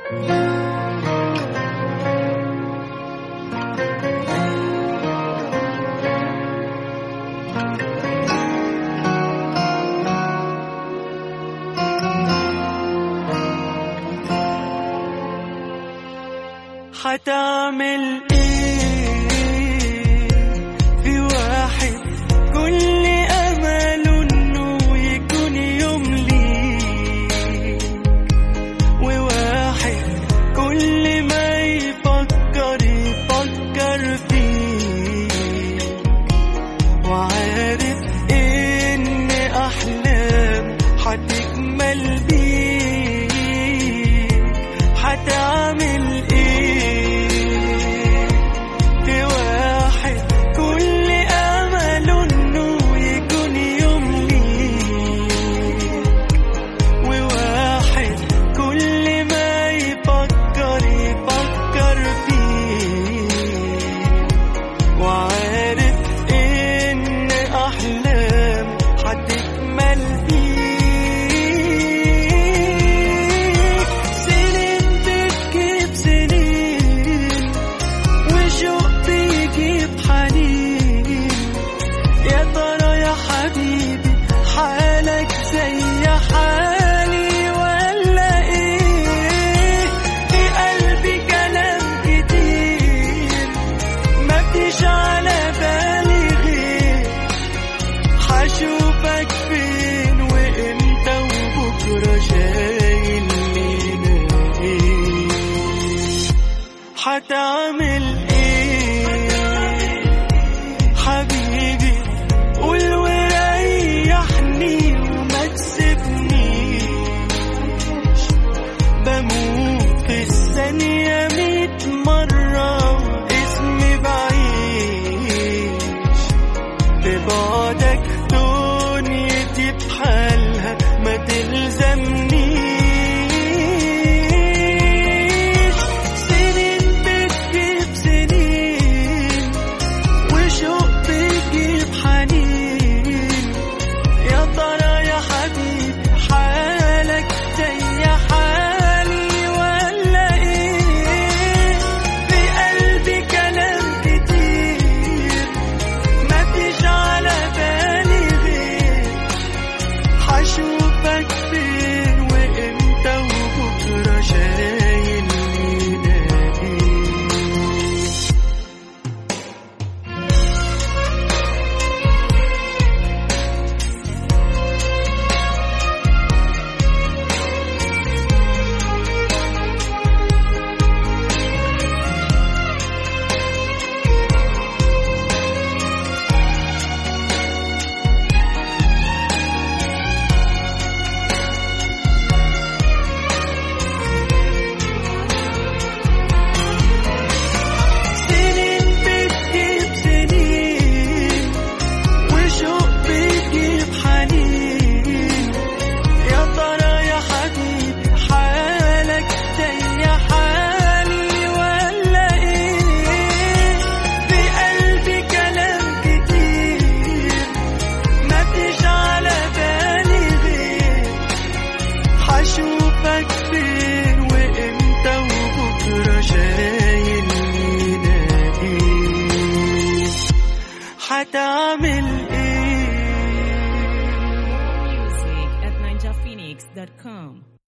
حتعمل ايه في واحد كل امله انه يكون يوم ليك وواحد كل ما يفكر يفكر فيك وعارف ان احلام هتكمل بيك هتعمل ايه في واحد كل امله انه يكون يوم ليك وواحد كل ما يفكر يفكر فيك وعارف ان احلام هتكمل بيك سنين بتجيب سنين وشوق بيجيب حنين يا ترى يا حبيبي حالك زي حالي ولا ايه في قلبي كلام كتير ما فيش على بالي غير حشوفك فين وامتى وبكره شايل لينا ايه هتعمل ايه حبيبي قول وريحني وما تسيبنيش بموت في الثانية ميت مرة واسمي بعيش في بعدك دنيتي بحالها ما تلزمنيش سنين بتجيب سنين وشوق بيجيب حنين يا ترى يا حبيبي حالك زي حالي ولا ايه في قلبي كلام كتير ما فيش على بالي غير حشوفك فين وامتى وبكره شايل لينا ايه سنين بتجيب سنين وشوق بيجيب حنين يا ترى يا حبيبي حالك زي حالي ولا ايه في قلبي كلام كتير ما فيش على بالي غير حشوفك فين وامتى وبكره شايل لينا ايه هتعمل ايه Music at ninjaphoenix.com.